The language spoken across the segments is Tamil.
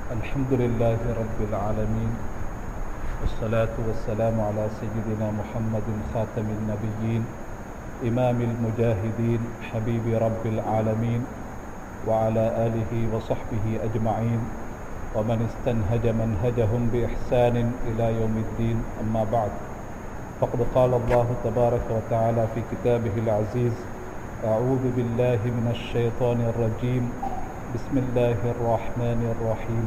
الحمد لله رب العالمين والصلاة والسلام على سيدنا محمد خاتم النبيين إمام المجاهدين حبيب رب العالمين وعلى آله وصحبه أجمعين ومن استنهج منهجهم بإحسان إلى يوم الدين أما بعد فقد قال الله تبارك وتعالى في كتابه العزيز أعوذ بالله من الشيطان الرجيم بسم الله الرحمن الرحيم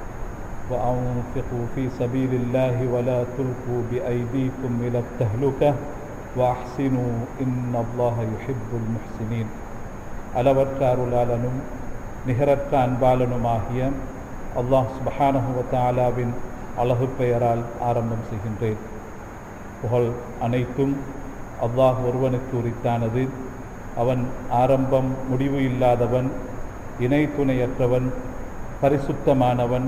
وأنفقوا في سبيل الله ولا تلقوا بأيديكم إلى التهلكة وأحسنوا إن الله يحب المحسنين அளவற்ற அருளாளனும் நிகரற்ற அன்பாளனுமாகிய அல்லாஹ் சுபஹானஹு வத்தாலாவின் அழகு பெயரால் ஆரம்பம் செய்கின்றேன் புகழ் அனைத்தும் அல்லாஹ் ஒருவனுக்கு உரித்தானது அவன் ஆரம்பம் முடிவு இல்லாதவன் இணை துணையற்றவன் பரிசுத்தமானவன்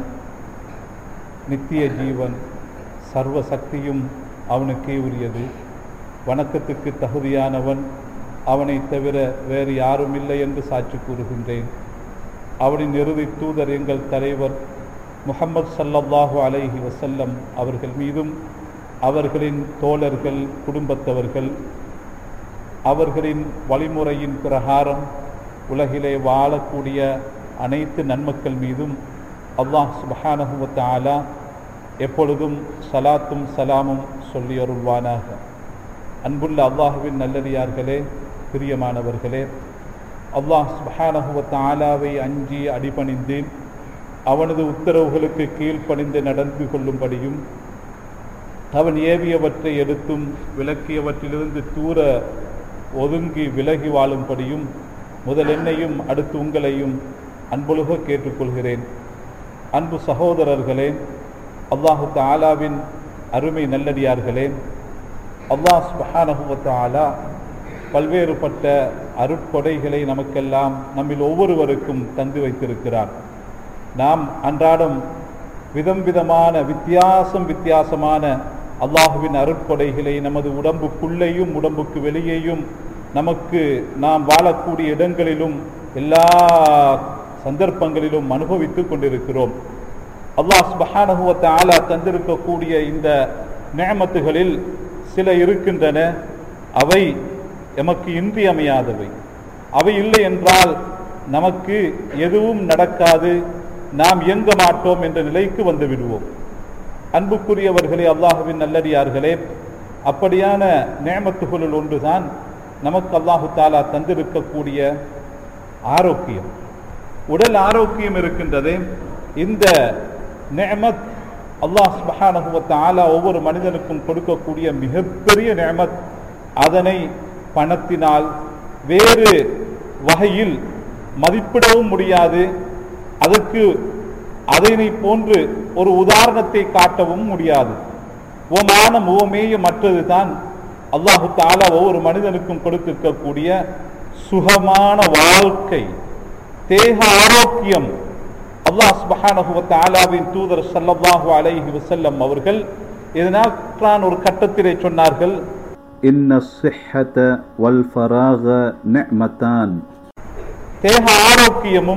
நித்திய ஜீவன் சர்வ சக்தியும் அவனுக்கே உரியது வணக்கத்துக்கு தகுதியானவன் அவனை தவிர வேறு யாரும் இல்லை என்று சாட்சி கூறுகின்றேன் அவனின் இறுதி தூதர் எங்கள் தலைவர் முகமது சல்லல்லாஹு அலைஹி வசல்லம் அவர்கள் மீதும் அவர்களின் தோழர்கள் குடும்பத்தவர்கள் அவர்களின் வழிமுறையின் பிரகாரம் உலகிலே வாழக்கூடிய அனைத்து நன்மக்கள் மீதும் அல்லாஹ் சுபஹானஹுவத் ஆலா எப்பொழுதும் சலாத்தும் சலாமும் சொல்லி அருள்வானாக அன்புள்ள அல்லாஹுவின் நல்லடியார்களே பிரியமானவர்களே அல்லாஹ் சுபஹானஹுவத் ஆலாவை அஞ்சி அடிபணிந்து அவனது உத்தரவுகளுக்கு கீழ்ப்பணிந்து நடந்து கொள்ளும்படியும் அவன் ஏவியவற்றை எடுத்தும் விளக்கியவற்றிலிருந்து தூர ஒதுங்கி விலகி வாழும்படியும் முதல் என்னையும் அடுத்து உங்களையும் அன்பொழுக கேட்டுக்கொள்கிறேன் அன்பு சகோதரர்களே அல்லாஹு தாலாவின் அருமை நல்லடியார்களே அல்லாஹ் சுபஹானஹுவத் ஆலா பல்வேறுபட்ட அருட்கொடைகளை நமக்கெல்லாம் நம்மில் ஒவ்வொருவருக்கும் தந்து வைத்திருக்கிறார் நாம் அன்றாடம் விதம் விதமான வித்தியாசம் வித்தியாசமான அல்லாஹுவின் அருட்கொடைகளை நமது உடம்புக்குள்ளேயும் உடம்புக்கு வெளியேயும் நமக்கு நாம் வாழக்கூடிய இடங்களிலும் எல்லா சந்தர்ப்பங்களிலும் அனுபவித்து கொண்டிருக்கிறோம் அல்லாஹ் சுபஹானஹுவத்த ஆலா தந்திருக்கக்கூடிய இந்த நேமத்துகளில் சில இருக்கின்றன அவை எமக்கு இன்றியமையாதவை அவை இல்லை என்றால் நமக்கு எதுவும் நடக்காது நாம் இயங்க மாட்டோம் என்ற நிலைக்கு வந்து விடுவோம் அன்புக்குரியவர்களே அல்லாஹுவின் நல்லடியார்களே அப்படியான நேமத்துகளுள் ஒன்றுதான் நமக்கு அல்லாஹு தாலா தந்திருக்கக்கூடிய ஆரோக்கியம் உடல் ஆரோக்கியம் இருக்கின்றதே இந்த நேமத் அல்லாஹ் சுபஹானஹுவத் ஆலா ஒவ்வொரு மனிதனுக்கும் கொடுக்கக்கூடிய மிகப்பெரிய நேமத் அதனை பணத்தினால் வேறு வகையில் மதிப்பிடவும் முடியாது அதற்கு அதனை போன்று ஒரு உதாரணத்தை காட்டவும் முடியாது ஓமான ஓமேய மற்றது தான் அல்லாஹு தாலா ஒவ்வொரு மனிதனுக்கும் கொடுத்திருக்கக்கூடிய சுகமான வாழ்க்கை தேக ஆரோக்கியம் அல்லாஹ் சுபஹானஹுவத் ஆலாவின் தூதர் சல்லல்லாஹு அலைஹி வசல்லம் அவர்கள் இதனால் ஒரு கட்டத்திலே சொன்னார்கள் إن الصحة والفراغ نعمتان தேக ஆரோக்கியமும்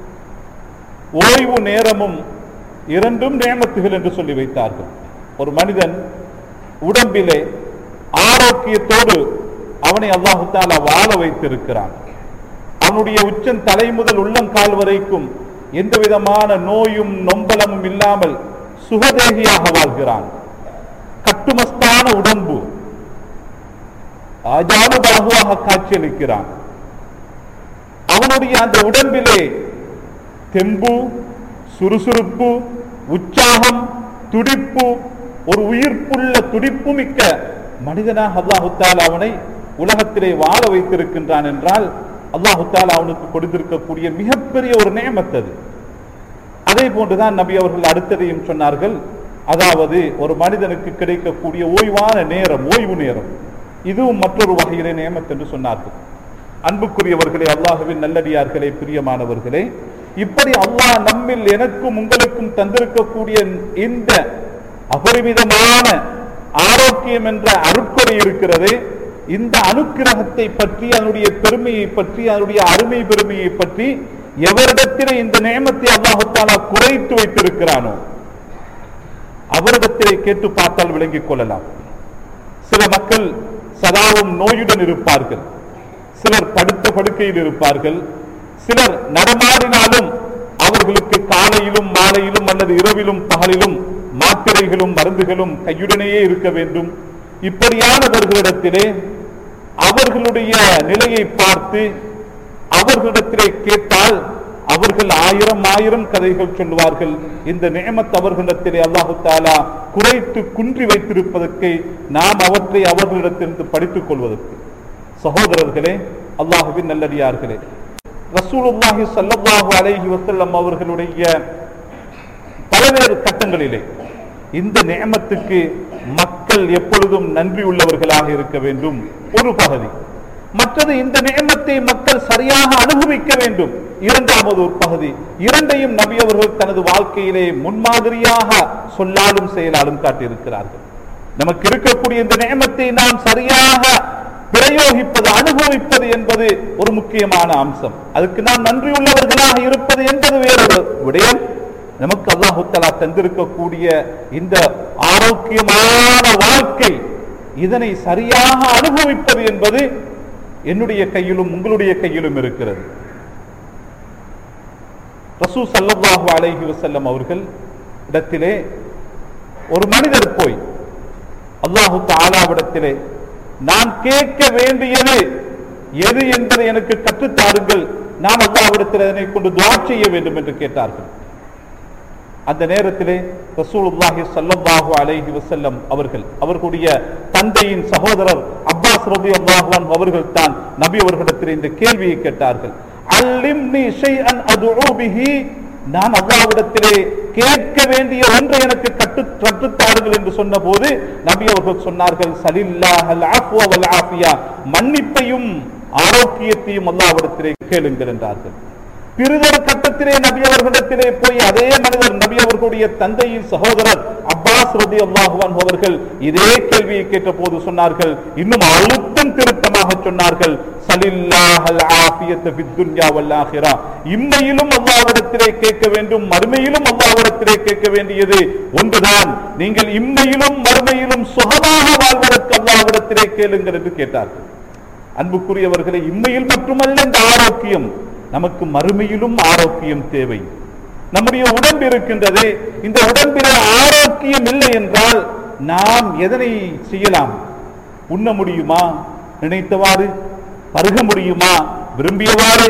ஓய்வு நேரமும் இரண்டும் நேமத்துகள் என்று சொல்லி வைத்தார்கள் ஒரு மனிதன் உடம்பிலே ஆரோக்கியத்தோடு அவனை அல்லாஹு தாலா வாழ வைத்திருக்கிறான் அவனுடைய உச்சன் தலை முதல் உள்ளங்கால் வரைக்கும் எந்த விதமான நோயும் நொம்பலமும் இல்லாமல் சுகதேகியாக வாழ்கிறான் கட்டுமஸ்தான உடம்பு அஜானுபாகுவாக காட்சியளிக்கிறான் அவனுடைய அந்த உடம்பிலே தெம்பு சுறுசுறுப்பு உற்சாகம் துடிப்பு ஒரு உயிர்ப்புள்ள துடிப்பு மிக்க மனிதனாக அல்லாஹுத்தால் அவனை உலகத்திலே வாழ வைத்திருக்கின்றான் என்றால் அல்லாஹுத்தால் அவனுக்கு கொடுத்திருக்கக்கூடிய மிகப்பெரிய ஒரு நியமத்தது அதே போன்றுதான் நபி அவர்கள் அடுத்ததையும் சொன்னார்கள் அதாவது ஒரு மனிதனுக்கு கிடைக்கக்கூடிய ஓய்வான நேரம் ஓய்வு நேரம் இதுவும் மற்றொரு வகையிலே நியமத் என்று சொன்னார்கள் அன்புக்குரியவர்களே அல்லாஹுவின் நல்லடியார்களே பிரியமானவர்களே இப்படி அல்லாஹ் நம்மில் எனக்கும் உங்களுக்கும் தந்திருக்கக்கூடிய இந்த அபரிமிதமான ஆரோக்கியம் என்ற அருட்கொடை இருக்கிறது இந்த அனுக்கிரகத்தை பற்றி அதனுடைய பெருமையை பற்றி அதனுடைய அருமை பெருமையை பற்றி எவரிடத்திலே இந்த நியமத்தை அல்லாஹு தாலா குறைத்து வைத்திருக்கிறானோ அவரிடத்திலே கேட்டு பார்த்தால் விளங்கிக் கொள்ளலாம் சில மக்கள் சதாவும் நோயுடன் இருப்பார்கள் சிலர் படுத்த படுக்கையில் இருப்பார்கள் சிலர் நடமாடினாலும் அவர்களுக்கு காலையிலும் மாலையிலும் அல்லது இரவிலும் பகலிலும் மாத்திரைகளும் மருந்துகளும் கையுடனேயே இருக்க வேண்டும் இப்படியானவர்களிடத்திலே அவர்களுடைய நிலையை பார்த்து அவர்களிடத்திலே கேட்டால் அவர்கள் ஆயிரம் ஆயிரம் கதைகள் சொல்லுவார்கள் இந்த நியமத் அவர்களிடத்திலே அல்லாஹு தாலா குறைத்து குன்றி வைத்திருப்பதற்கு நாம் அவற்றை அவர்களிடத்திலிருந்து படித்துக் கொள்வதற்கு சகோதரர்களே அல்லாஹுவின் நல்லடியார்களே ரசூலுல்லாஹி ஸல்லல்லாஹு அலைஹி வஸல்லம் அவர்களுடைய பல்வேறு கட்டங்களிலே இந்த நியமத்துக்கு மக்கள் எப்பொழுதும் நன்றி உள்ளவர்களாக இருக்க வேண்டும் ஒரு பகுதி மற்றது இந்த நியமத்தை மக்கள் சரியாக அனுபவிக்க வேண்டும் இரண்டாவது ஒரு பகுதி இரண்டையும் நபி அவர்கள் தனது வாழ்க்கையிலே முன்மாதிரியாக சொல்லாலும் செயலாலும் காட்டியிருக்கிறார்கள் நமக்கு இருக்கக்கூடிய இந்த நியமத்தை நாம் சரியாக பிரயோகிப்பது அனுபவிப்பது என்பது ஒரு முக்கியமான அம்சம் அதுக்கு நாம் நன்றி உள்ளவர்களாக இருப்பது என்பது வேறொரு விடயம் நமக்கு அல்லாஹு தலா தந்திருக்கக்கூடிய இந்த ஆரோக்கியமான வாழ்க்கை இதனை சரியாக அனுபவிப்பது என்பது என்னுடைய கையிலும் உங்களுடைய கையிலும் இருக்கிறது ரசூ சல்லல்லாஹு அலைஹி வஸல்லம் அவர்கள் இடத்திலே ஒரு மனிதர் போய் அல்லாஹு தாலாவிடத்திலே நான் கேட்க வேண்டியது எது என்பதை எனக்கு கற்றுத்தாருங்கள் நான் அல்லாஹ்விடத்தில் அதனை கொண்டு துவா செய்ய வேண்டும் என்று கேட்டார்கள் அந்த நேரத்திலே ரசூலுல்லாஹி ஸல்லல்லாஹு அலைஹி வஸல்லம் அவர்கள் அவர்களுடைய தந்தையின் சகோதரர் அப்பாஸ் ரலியல்லாஹு அன்ஹு அவர்கள் தான் நபி அவர்களிடத்தில் இந்த கேள்வியை கேட்டார்கள் அல்லிம்னி ஷைஅன் அதுஉ பிஹி நான் அல்லாஹ்விடத்திலே கேட்க வேண்டிய ஒன்றை எனக்கு கட்டு கற்றுத்தாருங்கள் என்று சொன்னபோது நபி அவர்கள் சொன்னார்கள் சலில்லாஹல் அஃப்வ வல் ஆஃபியா மன்னிப்பையும் ஆரோக்கியத்தையும் அல்லாஹ்விடத்திலே கேளுங்கள் என்றார்கள் பிறிதொரு கட்டத்திலே நபி அவர்களிடத்திலே போய் அதே மனிதர் நபி அவர்களுடைய தந்தையின் சகோதரர் அப்பாஸ் ரதி அல்லாஹுவான் அவர்கள் இதே கேள்வியை கேட்ட போது சொன்னார்கள் இன்னும் அழுத்தம் திருத்தமாக சொன்னார்கள் சலில்லாஹல் ஆஃபியத்த பித்துன்யா வல்லாஹிரா இம்மையிலும் அல்லாஹ்விடத்திலே கேட்க வேண்டும் மறுமையிலும் அல்லாஹ்விடத்திலே கேட்க வேண்டியது ஒன்றுதான் நீங்கள் இம்மையிலும் மறுமையிலும் சுகமாக வாழ்வதற்கு அல்லாஹ்விடத்திலே கேளுங்கள் என்று கேட்டார்கள் அன்புக்குரியவர்களை இம்மையில் மட்டுமல்ல இந்த ஆரோக்கியம் நமக்கு மறுமையிலும் ஆரோக்கியம் தேவை நம்முடைய உடம்பு இருக்கின்றது இந்த உடம்பில் ஆரோக்கியம் இல்லை என்றால் நாம் எதனை செய்யலாம் உண்ண முடியுமா நினைத்தவாறு பருக முடியுமா விரும்பியவாறு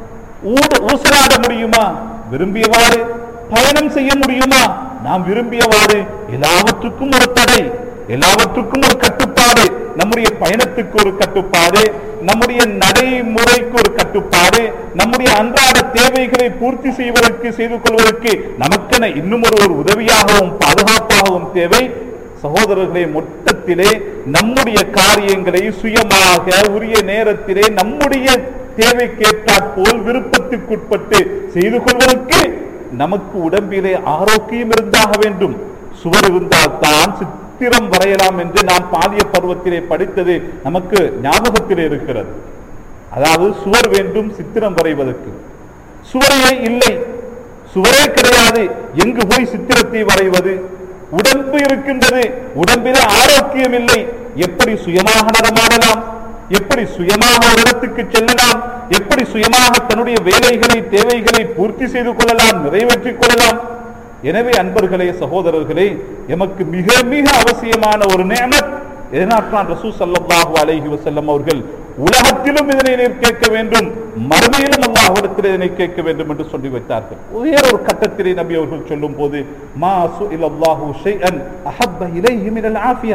ஊட ஊசலாட முடியுமா விரும்பியவாறு பயணம் செய்ய முடியுமா நாம் விரும்பியவாறு எல்லாவற்றுக்கும் ஒரு தடை எல்லாவற்றுக்கும் ஒரு கட்டுப்பாடு நம்முடைய பயணத்துக்கு ஒரு கட்டுப்பாடு நம்முடைய நடைமுறைக்கு ஒரு கட்டுப்பாடு நம்முடைய அன்றாட தேவைகளை பூர்த்தி செய்வதற்கு செய்து கொள்வதற்கு நமக்கென இன்னும் ஒரு ஒரு உதவியாகவும் பாதுகாப்பாகவும் தேவை சகோதரர்களே மொத்தத்திலே நம்முடைய காரியங்களை சுயமாக உரிய நேரத்திலே நம்முடைய தேவைக்கேற்றாற்போல் விருப்பத்துக்குட்பட்டு செய்து கொள்வதற்கு நமக்கு உடம்பிலே ஆரோக்கியம் இருந்தாக வேண்டும் சுவர் இருந்தால் தான் சித்திரம் வரையலாம் என்று நாம் பாலிய பருவத்திலே படித்தது நமக்கு ஞாபகத்திலே இருக்கிறது அதாவது சுவர் வேண்டும் சித்திரம் வரைவதற்கு சுவரையே இல்லை சுவரே கிடையாது எங்கு போய் சித்திரத்தை வரைவது உடம்பு இருக்கின்றது உடம்பிலே ஆரோக்கியம் இல்லை எப்படி சுயமாக நடமாடலாம் எப்படி சுயமாக ஒரு இடத்துக்கு செல்லலாம் எப்படி சுயமாக தன்னுடைய வேலைகளை தேவைகளை பூர்த்தி செய்து கொள்ளலாம் நிறைவேற்றிக் கொள்ளலாம் எனவே அன்பர்களே சகோதரர்களே எமக்கு மிக மிக அவசியமான ஒரு நேமத் எதனாற்றான் ரசூ சல்லல்லாஹு அலைஹி வஸல்லம் அவர்கள் உலகத்திலும் இதனை நீர் கேட்க வேண்டும் மறுமையிலும் அல்லாஹ்விடத்தில் இதனை கேட்க வேண்டும் என்று சொல்லி வைத்தார்கள் வேறொரு கட்டத்திலே நபி அவர்கள் சொல்லும் போது மா சுஇலல்லாஹு ஷைஅன் அஹப்ப இலைஹி மினல் ஆஃபியா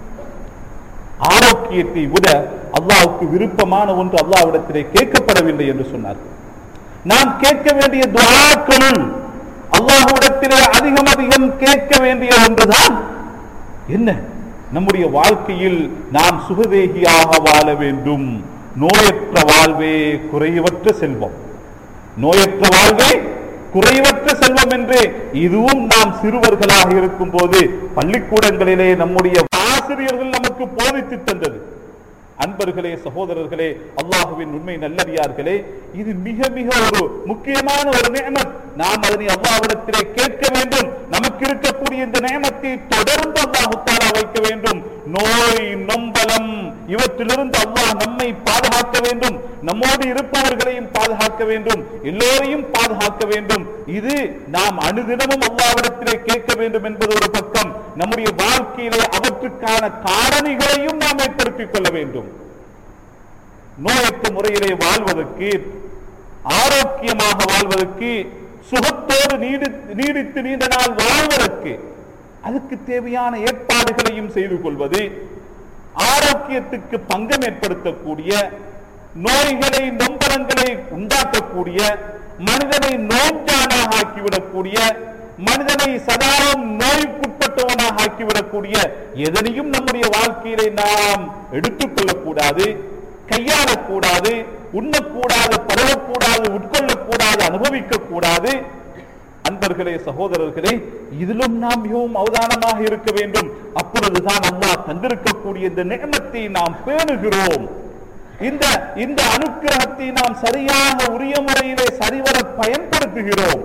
ஆரோக்கியத்தை விட அல்லாஹ்வுக்கு விருப்பமான ஒன்று அல்லாஹ்விடத்திலே கேட்கப்படவில்லை என்று சொன்னார்கள் நாம் கேட்க வேண்டிய துஆக்களுள் அல்லாஹ்விடத்திலே அதிகம் அதிகம் கேட்க வேண்டிய ஒன்றுதான் என்ன நம்முடைய வாழ்க்கையில் நாம் சுகதேகியாக வாழ வேண்டும் நோயற்ற வாழ்வே குறைவற்ற செல்வம் நோயற்ற வாழ்வே குறைவற்ற செல்வம் என்று இதுவும் நாம் சிறுவர்களாக இருக்கும் போது பள்ளிக்கூடங்களிலே நம்முடைய ஆசிரியர்கள் நமக்கு போதித்து தந்தது அன்பர்களே சகோதரர்களே அல்லாஹுவின் உண்மை நல்லடியார்களே இது மிக மிக ஒரு முக்கியமான ஒரு நியமத் நாம் அதனை அல்லாஹ்விடத்திலே கேட்க வேண்டும் நமக்கு இருக்கக்கூடிய இந்த நியமத்தை தொடர்ந்து அல்லாஹு தாலா வைக்க வேண்டும் நோய் நொம்பலம் இவற்றிலிருந்து அல்லாஹ் நம்மை பாதுகாக்க வேண்டும் நம்மோடு இருப்பவர்களையும் பாதுகாக்க வேண்டும் எல்லோரையும் பாதுகாக்க வேண்டும் இது நாம் அனுதினமும் அல்லாவிடத்திலே கேட்க வேண்டும் என்பது ஒரு பக்கம் நம்முடைய வாழ்க்கையிலே அவற்றுக்கான காரணிகளையும் நாம் ஏற்படுத்திக் கொள்ள வேண்டும் நோயற்ற முறையிலே வாழ்வதற்கு ஆரோக்கியமாக வாழ்வதற்கு சுகத்தோடு நீடி நீடித்து நீண்ட நாள் வாழ்வதற்கு அதுக்கு தேவையான ஏற்பாடுகளையும் செய்து கொள்வது ஆரோக்கியத்துக்கு பங்கம் ஏற்படுத்தக்கூடிய நோய்களை நொம்பலங்களை உண்டாக்கக்கூடிய மனிதனை நோஞ்சானாக ஆக்கிவிடக்கூடிய மனிதனை சதாவும் நோய்க்குட்பட்டவனாக ஆக்கிவிடக்கூடிய எதனையும் நம்முடைய வாழ்க்கையிலே நாம் எடுத்துக்கொள்ளக்கூடாது கையாளக்கூடாது உண்ணக்கூடாது பரவக்கூடாது உட்கொள்ளக்கூடாது அனுபவிக்க கூடாது அன்பர்களே சகோதரர்களே இதிலும் நாம் மிகவும் அவதானமாக இருக்க வேண்டும் அப்பொழுதுதான் அல்லாஹ் தந்திருக்கக்கூடிய இந்த நியமத்தை நாம் பேணுகிறோம் இந்த இந்த அனுக்கிரகத்தை நாம் சரியாக உரிய முறையிலே சரிவர பயன்படுத்துகிறோம்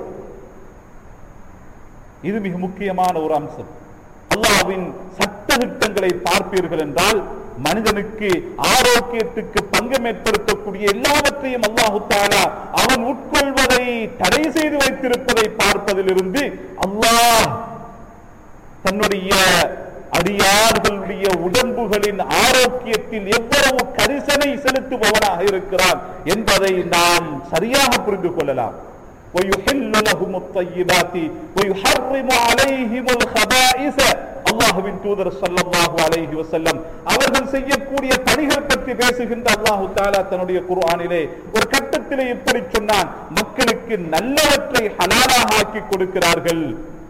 இது மிக முக்கியமான ஒரு அம்சம் அல்லாஹ்வின் சட்ட திட்டங்களை பார்ப்பீர்கள் என்றால் மனிதனுக்கு ஆரோக்கியத்துக்கு பங்கம் ஏற்படுத்தக்கூடிய எல்லாவற்றையும் அல்லாஹு தாலா அவன் உட்கொள்வதை தடை செய்து வைத்திருப்பதை பார்ப்பதிலிருந்து அல்லாஹ் தன்னுடைய அடியார்களுடைய உடம்புகளின் ஆரோக்கியத்தில் எவ்வளவு கரிசனை செலுத்துபவனாக இருக்கிறான் என்பதை நாம் சரியாக புரிந்து கொள்ளலாம் ويحل لهم الطيبات ويحرم عليهم الخبائث அல்லாஹுவின் தூதர் ஸல்லல்லாஹு அலைஹி வஸல்லம் அவர்கள் செய்யக்கூடிய பணிகள் பற்றி பேசுகின்ற அல்லாஹு தஆலா தன்னுடைய குர்ஆனிலே ஒரு கட்டத்திலே இப்படி சொன்னான் மக்களுக்கு நல்லவற்றை ஹலாலாக ஆக்கி கொடுக்கிறார்கள்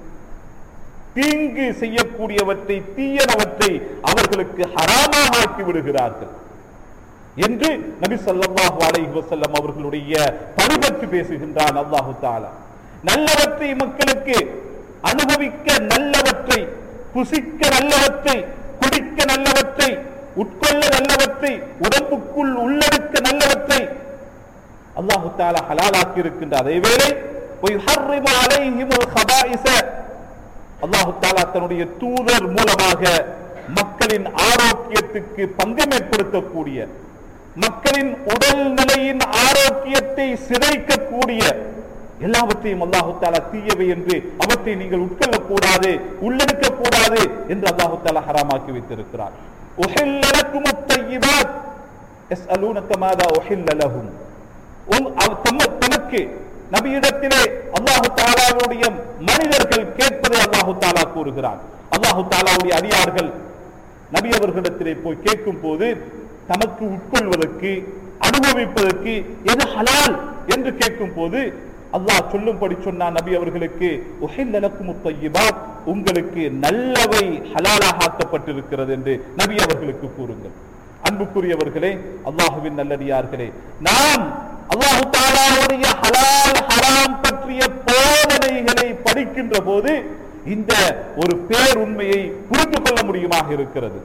தீங்கு செய்யக்கூடியவற்றை தீயனவற்றை அவர்களுக்கு ஹராமாக ஆக்கி விடுகிறார்கள் என்று நபி ஸல்லல்லாஹு அலைஹி வஸல்லம் அவர்களுடைய பணி பற்றி பேசுகின்றான் அல்லாஹு தஆலா நல்லவற்றை மக்களுக்கு அனுபவிக்க நல்லவற்றை புசிக்க நல்லவற்றை குடிக்க நல்லவற்றை உட்கொள்ள நல்லவற்றை உடம்புக்குள் உள்ளடக்க நல்லவற்றை அல்லாஹு தாலா ஹலாலாக்கி இருக்கின்ற அதே வேளை وَيُحَرِّمُ عَلَيْهِمُ الْخَبَائِثَ அல்லாஹு தாலா தன்னுடைய தூதர் மூலமாக மக்களின் ஆரோக்கியத்துக்கு பங்கம் ஏற்படுத்தக்கூடிய மக்களின் உடல் நிலையின் ஆரோக்கியத்தை சிதைக்கக்கூடிய எல்லாவற்றையும் அல்லாஹு தாலா தீயவை என்று அவற்றை நீங்கள் உட்கொள்ளக்கூடாது உள்ளெடுக்க கூடாது என்று அல்லாஹு தாலா ஹராமாக்கி வைத்திருக்கிறார் உஹில்ல லக்கும் அத்-தய்யிபாத் يسألونك ماذا أحل لهم உன் அவ- தம்ம- தனக்கு நபியிடத்திலே அல்லாஹு தாலாவுடைய மனிதர்கள் கேட்பதை அல்லாஹு தாலா கூறுகிறான் அல்லாஹு தாலாவுடைய அடியார்கள் நபி அவர்களிடத்திலே போய் கேட்கும் போது தமக்கு உட்கொள்வதற்கு அனுபவிப்பதற்கு எது ஹலால் என்று கேட்கும் போது அல்லாஹ் சொல்லும்படி சொன்னான் நபி அவர்களுக்கு உஹில்ல லக்கும் அத்-தய்யிபாத் உங்களுக்கு நல்லவை ஹலாலாக ஆக்கப்பட்டிருக்கிறது என்று நபி அவர்களுக்கு கூறுங்கள் அன்புக்குரியவர்களே அல்லாஹுவின் நல்லடியார்களே நாம் அல்லாஹு தாலாவுடைய ஹலால் ஹராம் பற்றிய போதனைகளை படிக்கின்ற போது இந்த ஒரு பேருண்மையை புரிந்து கொள்ள முடியுமாக இருக்கிறது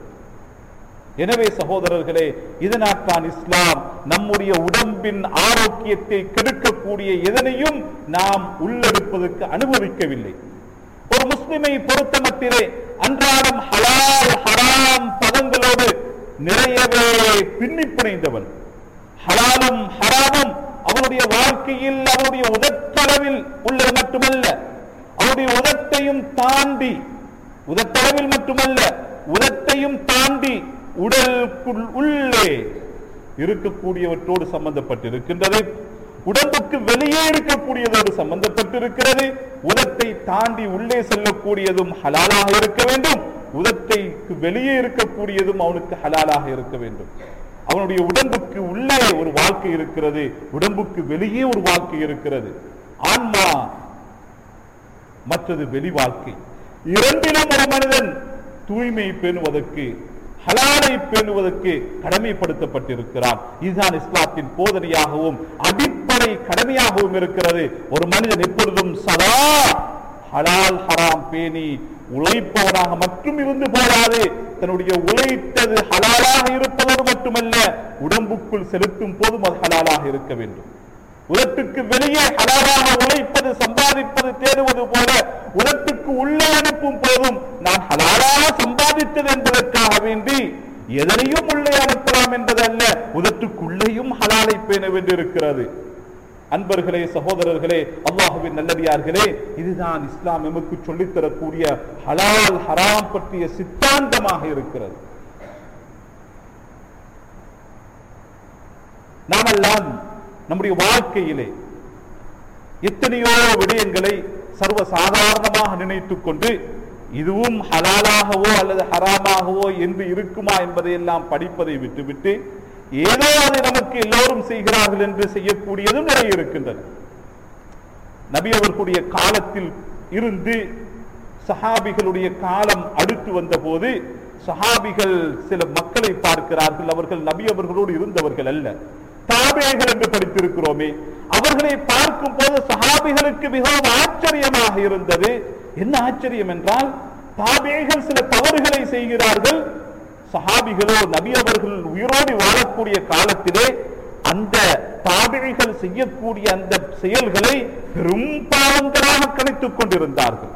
எனவே சகோதரர்களே இதனால்தான் இஸ்லாம் நம்முடைய உடம்பின் ஆரோக்கியத்தை கெடுக்கக்கூடிய எதனையும் நாம் உள்ளெடுப்பதற்கு அனுமதிக்கவில்லை ஒரு முஸ்லிமை பொறுத்தமட்டிலே அன்றாடம் ஹலால் ஹராம் பதங்களோடு நிறையவே பின்னி பிணைந்தவன் ஹலாலும் ஹராமும் அவனுடைய வாழ்க்கையில் அவனுடைய உதட்டளவில் உள்ளது மட்டுமல்ல அவனுடைய உதட்டையும் தாண்டி உதட்டளவில் மட்டுமல்ல உதட்டையும் தாண்டி உடலுக்குள் உள்ளே இருக்கக்கூடியவற்றோடு சம்பந்தப்பட்டிருக்கின்றது உடம்புக்கு வெளியே இருக்கக்கூடியதோடு சம்பந்தப்பட்டிருக்கிறது உதட்டை தாண்டி உள்ளே செல்லக்கூடியதும் ஹலாலாக இருக்க வேண்டும் உதட்டைக்கு வெளியே இருக்கக்கூடியதும் அவனுக்கு ஹலாலாக இருக்க வேண்டும் அவனுடைய உடம்புக்கு உள்ளே ஒரு வாழ்க்கை இருக்கிறது உடம்புக்கு வெளியே ஒரு வாழ்க்கை இருக்கிறது ஆன்மா மற்றது வெளி வாழ்க்கை இரண்டிலும் ஒரு மனிதன் தூய்மை பேணுவதற்கு ஹலாலை பேணுவதற்கு கடமைப்படுத்தப்பட்டிருக்கிறான் இதுதான் இஸ்லாத்தின் போதனையாகவும் அடிப்படை கடமையாகவும் இருக்கிறது ஒரு மனிதன் எப்பொழுதும் சதா ஹலால் ஹராம் பேணி உழைப்பவனாக மட்டும் இருந்து போராது தன்னுடைய உழைத்தது ஹலாலாக இருப்பதோடு மட்டுமல்ல உடம்புக்குள் செலுத்தும் போதும் அது ஹலாலாக இருக்க வேண்டும் உலகத்துக்கு வெளியே ஹலாலாக உழைப்பது சம்பாதிப்பது தேடுவது போல உலகத்துக்கு உள்ளே அனுப்பும் போதும் நான் ஹலாலாக சம்பாதித்தது என்பதற்காக வேண்டி எதனையும் உள்ளே அனுப்பலாம் என்பதல்ல உதட்டுக்குள்ளேயும் ஹலாலை பேண வேண்டியிருக்கிறது அன்பர்களே சகோதரர்களே அல்லாஹுவின் நல்லடியார்களே இதுதான் இஸ்லாம் எமக்கு சொல்லித் தரக்கூடிய ஹலால் ஹராம் பற்றிய சித்தாந்தமாக இருக்கிறது நாமெல்லாம் நம்முடைய வாழ்க்கையிலே எத்தனையோ விடயங்களை சர்வ சாதாரணமாக நினைத்துக் கொண்டு இதுவும் ஹலாலாகவோ அல்லது ஹராமாகவோ என்று இருக்குமா என்பதையெல்லாம் படிப்பதை விட்டுவிட்டு ஏதோ அது நமக்கு எல்லோரும் செய்கிறார்கள் என்று செய்யக்கூடியதும் நிறைய இருக்கின்றன நபி அவர்களுடைய காலத்தில் இருந்து சஹாபிகளுடைய காலம் அடுத்து வந்த போது சஹாபிகள் சில மக்களை பார்க்கிறார்கள் அவர்கள் நபி அவர்களோடு இருந்தவர்கள் அல்ல தாபேகள் என்று படித்திருக்கிறோமே அவர்களை பார்க்கும் போது சஹாபிகளுக்கு மிகவும் ஆச்சரியமாக இருந்தது என்ன ஆச்சரியம் என்றால் தாபேகள் சில தவறுகளை செய்கிறார்கள் சஹாபிகளோ நபி அவர்கள் உயிரோடு வாழக்கூடிய காலத்திலே அந்த தாபிழிகள் செய்யக்கூடிய அந்த செயல்களை பெரும் பாவங்களாக கணித்துக் கொண்டிருந்தார்கள்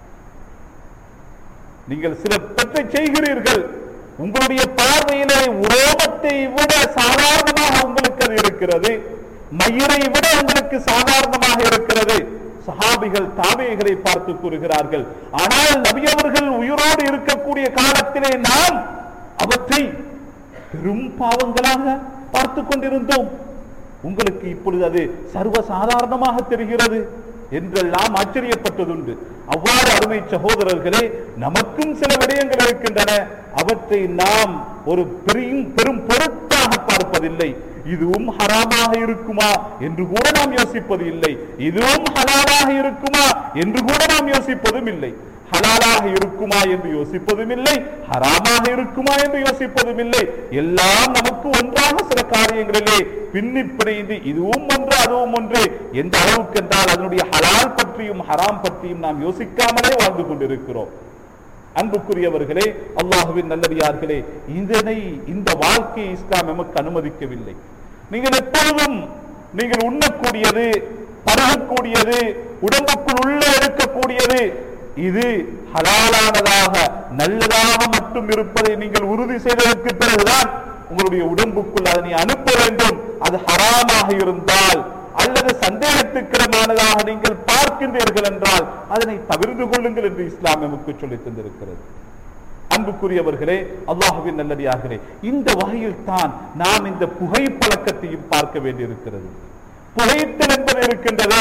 நீங்கள் சில பற்றை செய்கிறீர்கள் உங்களுடைய பார்வையிலே உரோமத்தை விட சாதாரணமாக உங்களுக்கு அது இருக்கிறது மயிரை விட உங்களுக்கு சாதாரணமாக இருக்கிறது சஹாபிகள் தாபிகளை பார்த்து கூறுகிறார்கள் ஆனால் நபி அவர்கள் உயிரோடு இருக்கக்கூடிய காலத்திலே நாம் அவற்றை பெரும் பாவங்களாக பார்த்து கொண்டிருந்தோம் உங்களுக்கு இப்பொழுது அது சர்வ சாதாரணமாக தெரிகிறது என்றெல்லாம் ஆச்சரியப்பட்டதுண்டு அவ்வாறு அருமை சகோதரர்களே நமக்கும் சில விடயங்கள் இருக்கின்றன அவற்றை நாம் ஒரு பெரும் பெரும் பொருட்டாக பார்ப்பதில்லை இதுவும் ஹராமாக இருக்குமா என்று கூட நாம் யோசிப்பது இல்லை இதுவும் ஹலாலாக இருக்குமா என்று கூட நாம் யோசிப்பதும் இல்லை ஹலாலாக இருக்குமா என்று யோசிப்பதும் இல்லை ஹராமாக இருக்குமா என்று யோசிப்பதும் இல்லை எல்லாம் நமக்கு ஒன்றாக சில காரியங்களிலே பின்னி பிணைந்து இதுவும் ஒன்று அதுவும் ஒன்று எந்த அளவுக்கு என்றால் அதனுடைய ஹலால் பற்றியும் ஹராம் பற்றியும் நாம் யோசிக்காமலே வாழ்ந்து கொண்டிருக்கிறோம் அன்புக்குரியவர்களே அல்லாஹுவின் நல்லடியார்களே இதனை இந்த வாழ்க்கையை இஸ்லாம் எமக்கு அனுமதிக்கவில்லை நீங்கள் எப்பொழுதும் நீங்கள் உண்ணக்கூடியது பருகக்கூடியது உடம்புக்குள் உள்ளே இருக்கக்கூடியது இது ஹலாலானதாக நல்லதாக மட்டும் இருப்பதை நீங்கள் உறுதி செய்ததற்கு பிறகுதான் உங்களுடைய உடம்புக்குள் அதனை அனுப்ப வேண்டும் அது ஹராமாக இருந்தால் அல்லது சந்தேகத்துக்கிடமானதாக நீங்கள் பார்க்கின்றீர்கள் என்றால் அதனை தவிர்த்து கொள்ளுங்கள் என்று இஸ்லாம் நமக்கு சொல்லித் தந்திருக்கிறது அன்புக்குரியவர்களே அல்லாஹுவின் நல்லடியார்களே இந்த வகையில் தான் நாம் இந்த புகை பழக்கத்தையும் பார்க்க வேண்டியிருக்கிறது புகைத்தல் என்பது இருக்கின்றது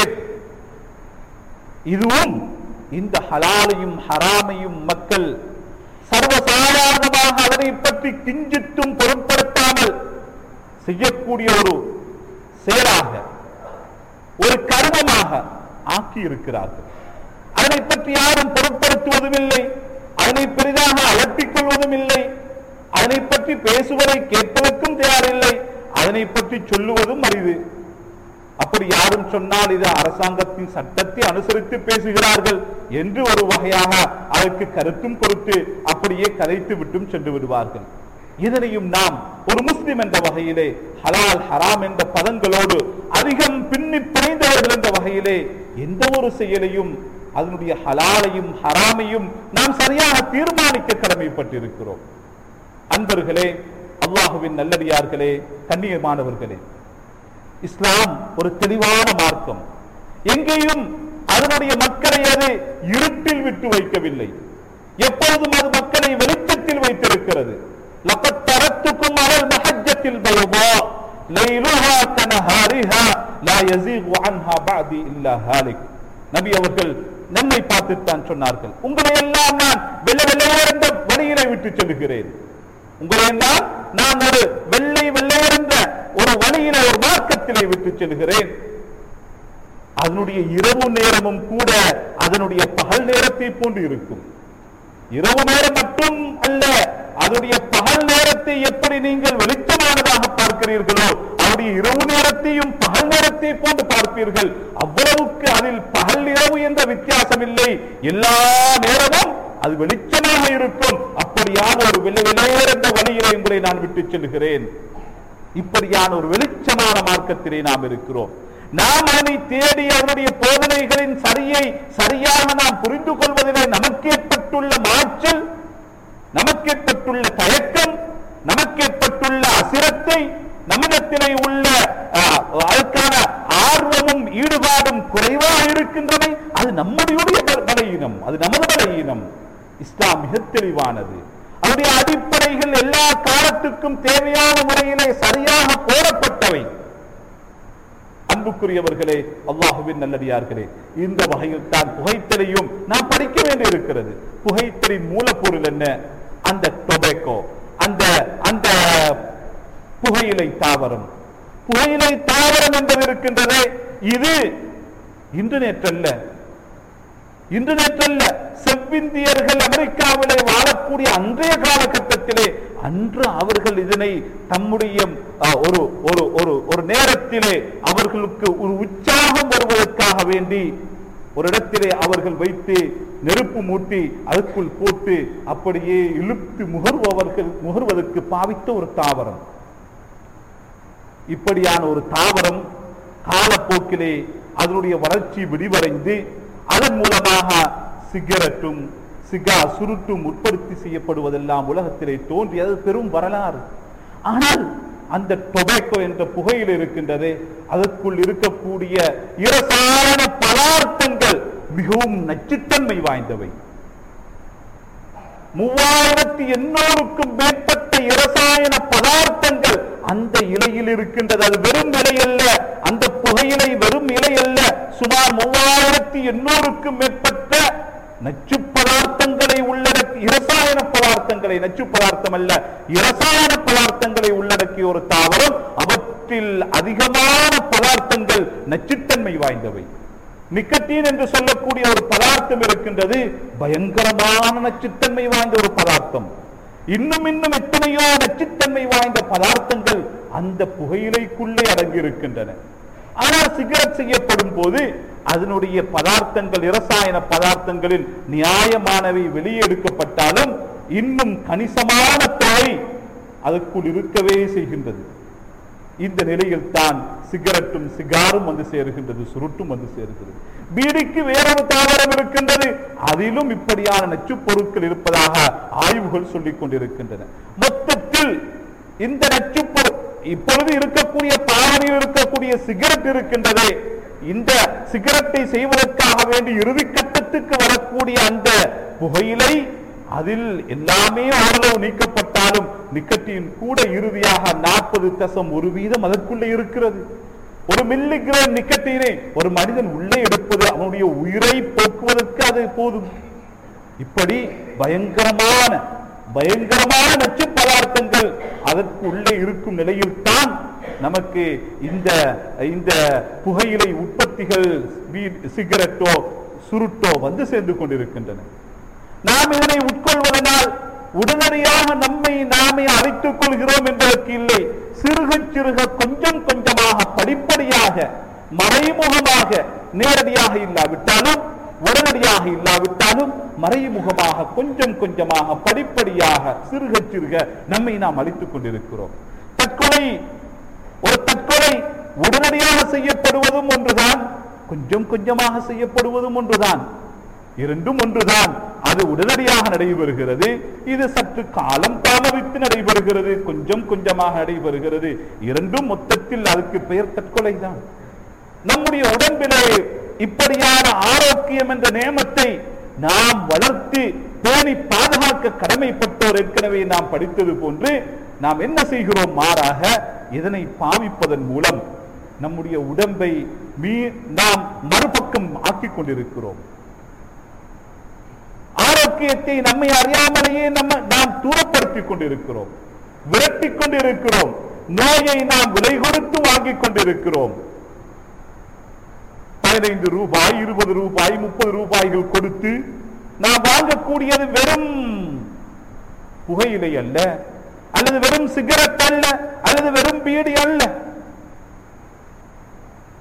இதுவும் இந்த ஹலாலையும் ஹராமையும் மக்கள் சர்வசாதாரணமாக அதனை பற்றி கிஞ்சித்தும் பொருட்படுத்தாமல் செய்யக்கூடிய ஒரு செயலாக ஒரு கர்மமாக ஆக்கி இருக்கிறார்கள் அதனை பற்றி யாரும் பொருட்படுத்துவதும் இல்லை அதனை பெரிதாக அலட்டிக் கொள்வதும் இல்லை அதனை பற்றி பேசுவதை கேட்பதற்கும் தயாரில்லை அதனை பற்றி சொல்லுவதும் அரிது அப்படி யாரும் சொன்னால் இது அரசாங்கத்தின் சட்டத்தை அனுசரித்து பேசுகிறார்கள் என்று ஒரு வகையாக அதற்கு கருத்தும் கொடுத்து அப்படியே கதைத்து விட்டும் சென்று விடுவார்கள் இதனையும் நாம் ஒரு முஸ்லிம் என்ற வகையிலே ஹலால் ஹராம் என்ற பதங்களோடு அதிகம் பின்னி பிணைந்தவர்கள் என்ற வகையிலே எந்த ஒரு செயலையும் அதனுடைய ஹலாலையும் ஹராமையும் நாம் சரியாக தீர்மானிக்க கடமைப்பட்டிருக்கிறோம் அன்பர்களே அல்லாஹுவின் நல்லடியார்களே கண்ணியமானவர்களே இஸ்லாம் ஒரு தெளிவான மார்க்கம் எங்கேயும் அதனுடைய மக்களை அது இருட்டில் விட்டு வைக்கவில்லை எப்பொழுதும் அது மக்களை வெளிச்சத்தில் வைத்திருக்கிறது لقد تركتكم على المحجة البيضاء ليلها كنهارها لا يزيغ عنها بعدي إلا هالك நபி அவர்கள் நம்மை பார்த்துத்தான் சொன்னார்கள் உங்களை எல்லாம் நான் வெள்ளை வெள்ளையர்ந்த வழியிலே விட்டு செல்கிறேன் உங்களை எல்லாம் நான் ஒரு வெள்ளை வெள்ளையர்ந்த ஒரு வழியில ஒரு மார்க்கத்திலே விட்டு செல்கிறேன் அதனுடைய இரவு நேரமும் கூட அதனுடைய பகல் நேரத்தை போன்று இருக்கும் இரவு நேரம் மட்டும் அல்ல அதனுடைய பகல் நேரத்தை எப்படி நீங்கள் வெளிச்சமானதாக பார்க்கிறீர்களோ அது அவருடைய இரவு நேரத்தையும் பகல் நேரத்தை போன்று பார்ப்பீர்கள் அவ்வளவுக்கு அதில் பகல் இரவு என்ற வித்தியாசம் இல்லை எல்லா நேரமும் அது வெளிச்சமாக இருக்கும் அப்படியான ஒரு வெள்ளை வெளியேற என்ற வழியிலே உங்களை நான் விட்டு செல்கிறேன் இப்படியான ஒரு வெளிச்சமான மார்க்கத்திலே நாம் இருக்கிறோம் நாம் அதனை தேடி அவருடைய போதனைகளின் சரியை சரியாக நாம் புரிந்து கொள்வதிலே நமக்கு ஏற்பட்டுள்ள மாற்றல் நமக்கு ஏற்பட்டுள்ள தயக்கம் நமக்கு ஏற்பட்டுள்ள அசிரத்தை நம்மிடத்திலே உள்ள ஆஹ், அதற்கான ஆர்வமும் ஈடுபாடும் குறைவாக இருக்கின்றன அது நம்முடைய பலையினம் அது நமது பலையினம் இஸ்லாம் மிக தெளிவானது அவருடைய அடிப்படைகள் எல்லா காலத்துக்கும் தேவையான முறையிலே சரியாக போடப்பட்டவை அன்புக்குரியவர்களே அல்லாஹுவின் நல்லடியார்களே இந்த வகையில் தான் புகைத்தலையும் நாம் படிக்க வேண்டி இருக்கிறது புகைத்தலின் மூலப்பொருள் என்ன அந்த டொபேக்கோ அந்த அந்த புகையிலை தாவரம் புகையிலை தாவரம் என்பது இருக்கின்றதே இது இன்று நேற்றல்ல இன்று நேற்றல்ல செவ்விந்தியர்கள் அமெரிக்காவிலே வாழக்கூடிய அன்றைய காலகட்டத்திலே அன்று அவர்கள் இதனை தம்முடைய அஹ், ஒரு ஒரு ஒரு ஒரு நேரத்திலே அவர்களுக்கு ஒரு உற்சாகம் வருவதற்காக வேண்டி ஒரு இடத்திலே அவர்கள் வைத்து நெருப்பு மூட்டி அதுக்குள் போட்டு அப்படியே இழுத்து முகர்பவர்கள் முகர்வதற்கு பாவித்த ஒரு தாவரம் இப்படியான ஒரு தாவரம் காலப்போக்கிலே அதனுடைய வளர்ச்சி விடிவடைந்து அதன் மூலமாக சிகரெட்டும் சிகா சுருட்டும் உற்பத்தி செய்யப்படுவதெல்லாம் உலகத்திலே தோன்றியது பெரும் வரலாறு ஆனால் அந்த டொபேக்கோ என்ற புகையில் இருக்கின்றதே அதற்குள் இருக்கக்கூடிய இரசாயன பதார்த்தங்கள் மிகவும் நச்சுத்தன்மை வாய்ந்தவை மூவாயிரத்தி எண்ணூறுக்கும் மேற்பட்ட இரசாயன பதார்த்தங்கள் அந்த இலையில் இருக்கின்றது அது வெறும் இலை அல்ல அந்த புகையிலை வெறும் இலை அல்ல சுமார் மூவாயிரத்தி எண்ணூறுக்கும் மேற்பட்ட நச்சு பதார்த்தங்களை உள்ளடக்கி இரசாயன பதார்த்தங்களை நச்சு பதார்த்தம் அல்ல இரசாயன பதார்த்தங்களை உள்ளடக்கிய ஒரு தாவரம் அவற்றில் அதிகமான பதார்த்தங்கள் நச்சுத்தன்மை வாய்ந்தவை நிக்கட்டீன் என்று சொல்லக்கூடிய ஒரு பதார்த்தம் இருக்கின்றது பயங்கரமான நச்சுத்தன்மை வாய்ந்த ஒரு பதார்த்தம் இன்னும் இன்னும் எத்தனையோ நச்சுத்தன்மை வாய்ந்த பதார்த்தங்கள் அந்த புகையிலைக்குள்ளே அடங்கி இருக்கின்றன ஆனால் சிகரெட் செய்யப்படும் போது அதனுடைய பதார்த்தங்கள் இரசாயன பதார்த்தங்களில் நியாயமானவை வெளியே எடுக்கப்பட்டாலும் இன்னும் கணிசமான தொகை அதற்குள் இருக்கவே செய்கின்றது இந்த நிலையில் தான் சிகரெட்டும் சிகாரும் வந்து சேருகின்றது சுருட்டும் வந்து சேருகிறது பீடிக்கு வேறொரு தாவரம் இருக்கின்றது அதிலும் இப்படியான நச்சுப் பொருட்கள் இருப்பதாக ஆய்வுகள் சொல்லிக் கொண்டிருக்கின்றன மொத்தத்தில் இந்த நச்சுப் பொருள் இப்பொழுது இருக்கக்கூடிய பாவனையில் இருக்கக்கூடிய சிகரெட் இருக்கின்றதே இந்த சிகரெட்டை செய்வதற்காக வேண்டி இறுதி கட்டத்துக்கு வரக்கூடிய அந்த புகையிலை அதில் எல்லாமே ஓரளவு நீக்கப்பட்டாலும் நிக்கட்டின் கூட இறுதியாக நாற்பது தசம் ஒரு வீதம் அதற்குள்ளே இருக்கிறது ஒரு மில்லிகிராம் நிக்கட்டீனை ஒரு மனிதன் உள்ளே எடுப்பது அவனுடைய உயிரை போக்குவதற்கு அது போதும் இப்படி பயங்கரமான பயங்கரமான நச்சு பதார்த்தங்கள் அதற்கு உள்ளே இருக்கும் நிலையில் தான் நமக்கு இந்த இந்த புகையிலை உற்பத்திகள் வீ- சிகரெட்டோ சுருட்டோ வந்து சேர்ந்து கொண்டிருக்கின்றன நாம் இதனை உட்கொள்வதனால் உடனடியாக நம்மை நாமே அழைத்துக் கொள்கிறோம் என்பதற்கு இல்லை சிறுக சிறுக கொஞ்சம் கொஞ்சமாக படிப்படியாக மறைமுகமாக நேரடியாக இல்லாவிட்டாலும் உடனடியாக இல்லாவிட்டாலும் மறைமுகமாக கொஞ்சம் கொஞ்சமாக படிப்படியாக சிறுக சிறுக நம்மை நாம் அழித்துக் கொண்டிருக்கிறோம் தற்கொலை ஒரு தற்கொலை உடனடியாக செய்யப்படுவதும் ஒன்றுதான் கொஞ்சம் கொஞ்சமாக செய்யப்படுவதும் ஒன்றுதான் இரண்டும் ஒன்றுதான் அது உடனடியாக நடைபெறுகிறது இது சற்று காலம் தாமதித்து நடைபெறுகிறது கொஞ்சம் கொஞ்சமாக நடைபெறுகிறது இரண்டும் மொத்தத்தில் அதுக்கு பெயர் தற்கொலை தான் நம்முடைய உடம்பிலே இப்படியான ஆரோக்கியம் என்ற நேமத்தை நாம் வளர்த்து பேணி பாதுகாக்க கடமைப்பட்டோர் ஏற்கனவே நாம் படித்தது போன்று நாம் என்ன செய்கிறோம் மாறாக இதனை பாவிப்பதன் மூலம் நம்முடைய உடம்பை மீ நாம் மறுபக்கம் ஆக்கிக் கொண்டிருக்கிறோம் ஆரோக்கியத்தை நம்மை அறியாமலேயே நம்ம நாம் தூரப்படுத்திக் கொண்டிருக்கிறோம் விரட்டிக் கொண்டிருக்கிறோம் நோயை நாம் விலை கொடுத்து வாங்கிக் கொண்டிருக்கிறோம் பதினைந்து ரூபாய் இருபது ரூபாய் முப்பது ரூபாய்கள் கொடுத்து நாம் வாங்கக்கூடியது வெறும் புகையிலை அல்ல அல்லது வெறும் சிகரெட் அல்ல அல்லது வெறும் பீடி அல்ல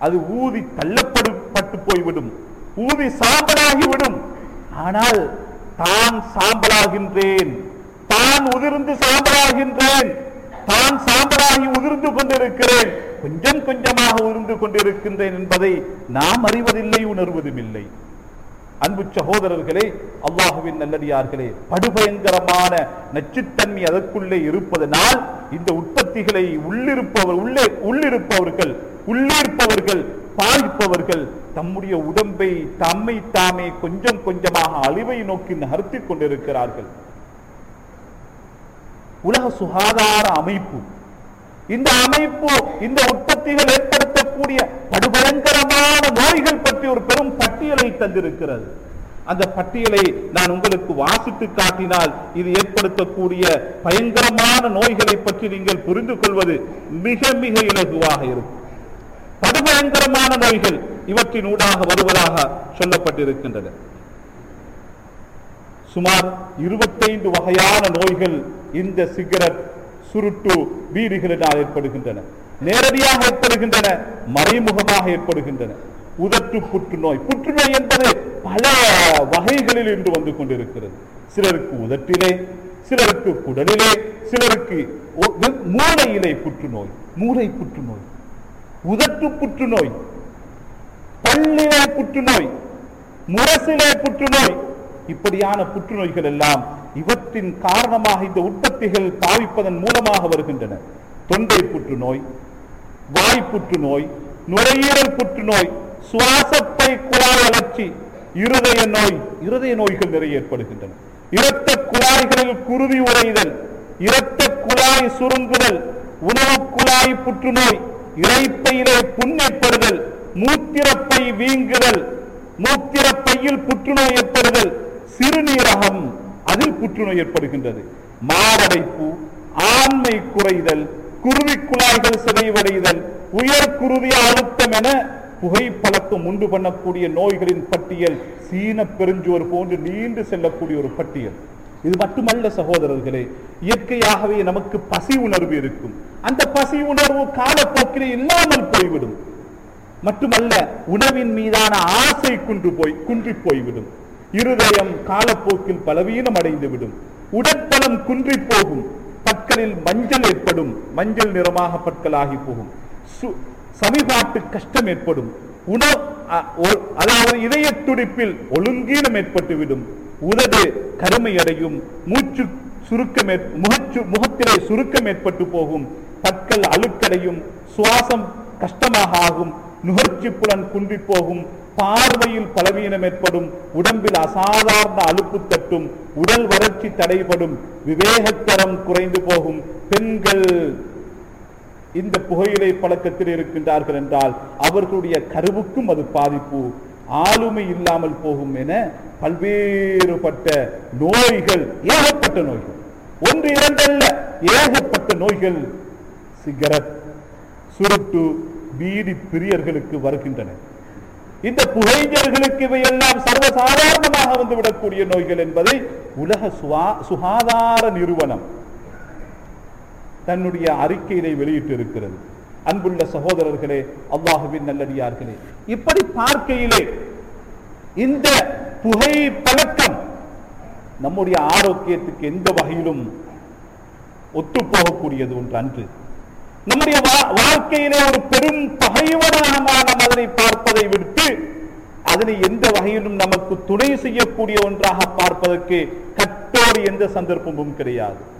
அது ஊதி தள்ளப்பட்டு போய்விடும் ஊதி சாம்பலாகிவிடும் ஆனால் தான் சாம்பலாகின்றேன் தான் உதிர்ந்து சாம்பலாகின்றேன் தான் சாம்பலாகி உதிர்ந்து கொண்டிருக்கிறேன் கொஞ்சம் கொஞ்சமாக உதிர்ந்து கொண்டிருக்கின்றேன் என்பதை நாம் அறிவதில்லை உணர்வதும் இல்லை அன்பு சகோதரர்களே அல்லாஹுவின் நல்லடியார்களே படுபயங்கரமான நச்சுத்தன்மை அதற்குள்ளே இருப்பதனால் இந்த உற்பத்திகளை உள்ளிருப்பவர் உள்ளே உள்ளிருப்பவர்கள் உள்ளிருப்பவர்கள் பாதிப்பவர்கள் தம்முடைய உடம்பை தம்மை தாமே கொஞ்சம் கொஞ்சமாக அழிவை நோக்கி நகர்த்திக் கொண்டிருக்கிறார்கள் உலக சுகாதார அமைப்பு இந்த அமைப்பு இந்த உற்பத்திகள் ஏற்படுத்தக்கூடிய படுபயங்கரமான நோய்கள் பற்றி ஒரு பெரும் பட்டியலை தந்திருக்கிறது அந்த பட்டியலை நான் உங்களுக்கு வாசித்து காட்டினால் இது ஏற்படுத்தக்கூடிய பயங்கரமான நோய்களை பற்றி நீங்கள் புரிந்து கொள்வது மிக மிக இலகுவாக இருக்கும் படுபயங்கரமான நோய்கள் இவற்றின் ஊடாக வருவதாக சொல்லப்பட்டிருக்கின்றன சுமார் இருபத்தைந்து வகையான நோய்கள் இந்த சிகரெட் சுருட்டு பீடிகளினால் ஏற்படுகின்றன நேரடியாக ஏற்படுகின்றன மறைமுகமாக ஏற்படுகின்றன உதட்டு புற்றுநோய் புற்றுநோய் என்பது பல வகைகளில் இன்று வந்து கொண்டிருக்கிறது சிலருக்கு உதட்டிலே சிலருக்கு குடலிலே சிலருக்கு ஒ- மூளையிலே புற்றுநோய் மூளை புற்றுநோய் உதட்டு புற்றுநோய் பல்லிலே புற்றுநோய் முரசிலே புற்றுநோய் இப்படியான புற்றுநோய்கள் எல்லாம் இவற்றின் காரணமாக இந்த உற்பத்திகள் பாவிப்பதன் மூலமாக வருகின்றன தொண்டை புற்றுநோய் வாய் புற்றுநோய் நுரையீரல் புற்றுநோய் சுவாசப்பை குழாய் வளர்ச்சி இருதய நோய் இருதய நோய்கள் நிறைய ஏற்படுகின்றன இரத்த குழாய்களில் குருதி உறைதல் இரத்த குழாய் சுருங்குதல் உணவு குழாய் புற்றுநோய் இறைப்பையிலே புண் ஏற்படுதல் மூத்திரப்பை வீங்குதல் மூத்திரப்பையில் புற்றுநோய் ஏற்படுதல் சிறுநீரகம் அதில் புற்றுநோய் ஏற்படுகின்றது மாரடைப்பு ஆண்மை குறைதல் குருதி குழாய்கள் சிதைவடைதல் உயர் குருதி அழுத்தம் என புகைப்பழக்கம் உண்டு பண்ணக்கூடிய நோய்களின் பட்டியல் சீன பெருஞ்சோர் போன்று நீண்டு செல்லக்கூடிய ஒரு பட்டியல் இது மட்டுமல்ல சகோதரர்களே இயற்கையாகவே நமக்கு பசி உணர்வு இருக்கும் அந்த பசி உணர்வு காலப்போக்கிலே இல்லாமல் போய்விடும் மட்டுமல்ல உணவின் மீதான ஆசை குன்று போய் குன்றி போய்விடும் இருதயம் காலப்போக்கில் பலவீனம் அடைந்துவிடும் உடற்பலம் குன்றி போகும் பற்களில் மஞ்சள் ஏற்படும் மஞ்சள் நிறமாக பற்களாகி போகும் சு- சமிபாட்டு கஷ்டம் ஏற்படும் உணவு அ- ஒ- அதாவது இதய துடிப்பில் ஒழுங்கீனம் ஏற்பட்டுவிடும் உதடு கருமை அடையும் மூச்சு சுருக்கம் ஏற்- முகச்சு முகத்திலே சுருக்கம் ஏற்பட்டு போகும் பற்கள் அழுக்கடையும் சுவாசம் கஷ்டமாக ஆகும் நுகர்ச்சி புலன் குன்றி போகும் பார்வையில் பலவீனம் ஏற்படும் உடம்பில் அசாதாரண அலுப்பு தட்டும் உடல் வறட்சி தடைபடும் விவேகத்தரம் குறைந்து போகும் பெண்கள் இந்த புகையிலை பழக்கத்தில் இருக்கின்றார்கள் என்றால் அவர்களுடைய கருவுக்கும் அது பாதிப்பு ஆளுமை இல்லாமல் போகும் என பல்வேறுபட்ட நோய்கள் ஏகப்பட்ட நோய்கள் ஒன்று இரண்டல்ல ஏகப்பட்ட நோய்கள் சிகரெட் சுருட்டு பீடி பிரியர்களுக்கு வருகின்றன இந்த புகைஞர்களுக்கு இவையெல்லாம் சர்வசாதாரணமாக வந்துவிடக்கூடிய நோய்கள் என்பதை உலக சுவா- சுகாதார நிறுவனம் தன்னுடைய அறிக்கையிலே வெளியிட்டு இருக்கிறது அன்புள்ள சகோதரர்களே அல்லாஹுவின் நல்லடியார்களே இப்படி பார்க்கையிலே இந்த புகை பழக்கம் நம்முடைய ஆரோக்கியத்துக்கு எந்த வகையிலும் ஒத்துப்போகக்கூடியது ஒன்று அன்று நம்முடைய வா- வாழ்க்கையிலே ஒரு பெரும் பகைவனாக நாம் அதனை பார்ப்பதை விடுத்து அதனை எந்த வகையிலும் நமக்கு துணை செய்யக்கூடிய ஒன்றாக பார்ப்பதற்கு கட்டோடு எந்த சந்தர்ப்பமும் கிடையாது